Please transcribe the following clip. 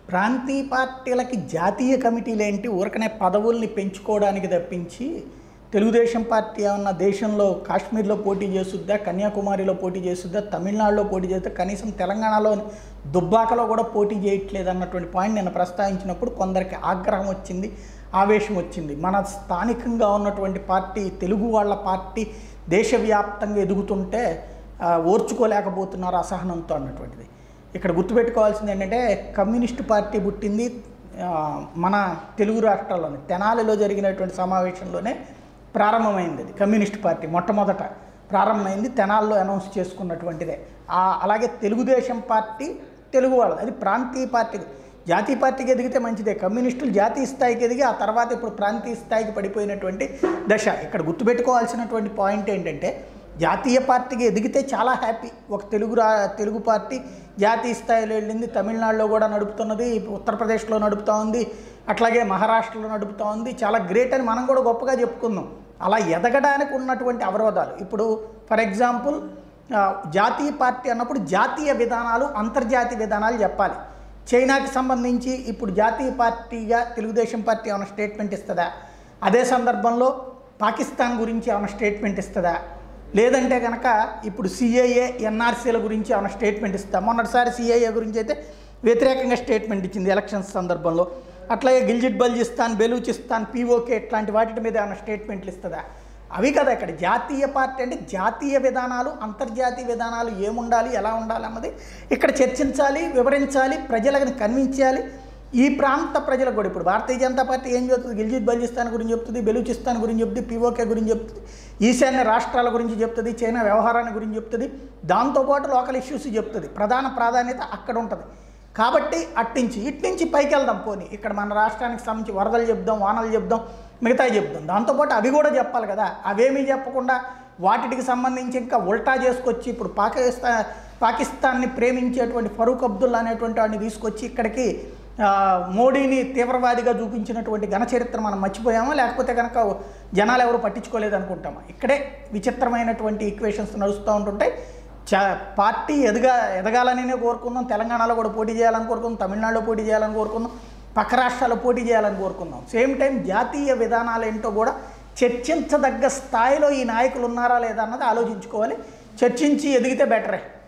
ప్రాంతీయ పార్టీలకి జాతీయ కమిటీలు ఏంటి ఊరకనే పదవుల్ని పెంచుకోవడానికి తప్పించి తెలుగుదేశం పార్టీ ఏమన్నా దేశంలో కాశ్మీర్లో పోటీ చేస్తుందా కన్యాకుమారిలో పోటీ చేస్తుందా తమిళనాడులో పోటీ చేస్తే కనీసం తెలంగాణలో దుబ్బాకలో కూడా పోటీ చేయట్లేదు అన్నటువంటి పాయింట్ నేను ప్రస్తావించినప్పుడు కొందరికి ఆగ్రహం వచ్చింది ఆవేశం వచ్చింది మన స్థానికంగా ఉన్నటువంటి పార్టీ తెలుగు వాళ్ళ పార్టీ దేశవ్యాప్తంగా ఎదుగుతుంటే ఆ, ఓర్చుకోలేకపోతున్నారు అసహనంతో అన్నటువంటిది ఇక్కడ గుర్తుపెట్టుకోవాల్సింది ఏంటంటే కమ్యూనిస్ట్ పార్టీ పుట్టింది ఆ, మన తెలుగు రాష్ట్రాల్లోనే తెనాలిలో జరిగినటువంటి సమావేశంలోనే ప్రారంభమైంది అది కమ్యూనిస్ట్ పార్టీ మొట్టమొదట ప్రారంభమైంది తెనాల్లో అనౌన్స్ చేసుకున్నటువంటిదే ఆ అలాగే తెలుగుదేశం పార్టీ తెలుగు వాళ్ళది అది ప్రాంతీయ పార్టీ జాతీయ పార్టీకి ఎదిగితే మంచిదే కమ్యూనిస్టులు జాతీయ స్థాయికి ఎదిగి ఆ తర్వాత ఇప్పుడు ప్రాంతీయ స్థాయికి పడిపోయినటువంటి దశ ఇక్కడ గుర్తుపెట్టుకోవాల్సినటువంటి పాయింట్ ఏంటంటే జాతీయ పార్టీకి ఎదిగితే చాలా హ్యాపీ ఒక తెలుగు రా తెలుగు పార్టీ జాతీయ స్థాయిలో వెళ్ళింది తమిళనాడులో కూడా నడుపుతున్నది ఉత్తరప్రదేశ్లో నడుపుతూ ఉంది అట్లాగే మహారాష్ట్రలో నడుపుతూ ఉంది చాలా గ్రేట్ అని మనం కూడా గొప్పగా చెప్పుకుందాం అలా ఎదగడానికి ఉన్నటువంటి అవరోధాలు ఇప్పుడు ఫర్ ఎగ్జాంపుల్ ఆ, జాతీయ పార్టీ అన్నప్పుడు జాతీయ విధానాలు అంతర్జాతీయ విధానాలు చెప్పాలి చైనాకి సంబంధించి ఇప్పుడు జాతీయ పార్టీగా తెలుగుదేశం పార్టీ ఏమైనా స్టేట్మెంట్ ఇస్తుందా అదే సందర్భంలో పాకిస్తాన్ గురించి ఏమైనా స్టేట్మెంట్ ఇస్తుందా లేదంటే కనుక ఇప్పుడు సిఏఏ ఎన్ఆర్సీల గురించి ఏమైనా స్టేట్మెంట్ ఇస్తా మొన్నటిసారి సిఏఏ గురించి అయితే వ్యతిరేకంగా స్టేట్మెంట్ ఇచ్చింది ఎలక్షన్స్ సందర్భంలో అట్లాగే గిల్జిట్ బల్జిస్తాన్ బెలూచిస్తాన్ పీఓకే ఇట్లాంటి వాటి మీద ఏమైనా స్టేట్మెంట్లు ఇస్తుందా అవి కదా ఇక్కడ జాతీయ పార్టీ అంటే జాతీయ విధానాలు అంతర్జాతీయ విధానాలు ఏముండాలి ఎలా ఉండాలి అన్నది ఇక్కడ చర్చించాలి వివరించాలి ప్రజలను కన్విన్స్ ఈ ప్రాంత ప్రజలకు కూడా ఇప్పుడు భారతీయ జనతా పార్టీ ఏం చెప్తుంది గిల్జిత్ బల్జిస్తాన్ గురించి చెప్తుంది బెలూచిస్తాన్ గురించి చెప్తుంది పీఓకే గురించి చెప్తుంది ఈశాన్య రాష్ట్రాల గురించి చెప్తుంది చైనా వ్యవహారాన్ని గురించి చెప్తుంది దాంతోపాటు లోకల్ ఇష్యూస్ చెప్తుంది ప్రధాన ప్రాధాన్యత అక్కడ ఉంటుంది కాబట్టి అట్నుంచి ఇట్నుంచి పైకి వెళ్దాం పోనీ ఇక్కడ మన రాష్ట్రానికి సంబంధించి వరదలు చెప్దాం వానలు చెప్దాం మిగతా చెప్దాం దాంతోపాటు అవి కూడా చెప్పాలి కదా అవేమీ చెప్పకుండా వాటికి సంబంధించి ఇంకా ఉల్టా చేసుకొచ్చి ఇప్పుడు పాకిస్తాన్ పాకిస్తాన్ని ప్రేమించేటువంటి ఫరూక్ అబ్దుల్లా అనేటువంటి వాడిని తీసుకొచ్చి ఇక్కడికి ఆ, మోడీని తీవ్రవాదిగా చూపించినటువంటి ఘన చరిత్ర మనం మర్చిపోయామా లేకపోతే కనుక జనాలు ఎవరు పట్టించుకోలేదు అనుకుంటామా ఇక్కడే విచిత్రమైనటువంటి ఈక్వేషన్స్ నడుస్తూ ఉంటుంటాయి చా పార్టీ ఎదగా ఎదగాలనే కోరుకుందాం తెలంగాణలో కూడా పోటీ చేయాలని కోరుకుందాం తమిళనాడులో పోటీ చేయాలని కోరుకుందాం పక్క రాష్ట్రాల్లో పోటీ చేయాలని కోరుకుందాం సేమ్ టైం జాతీయ విధానాలు ఏంటో కూడా చర్చించదగ్గ స్థాయిలో ఈ నాయకులు ఉన్నారా లేదా అన్నది ఆలోచించుకోవాలి చర్చించి ఎదిగితే బెటరే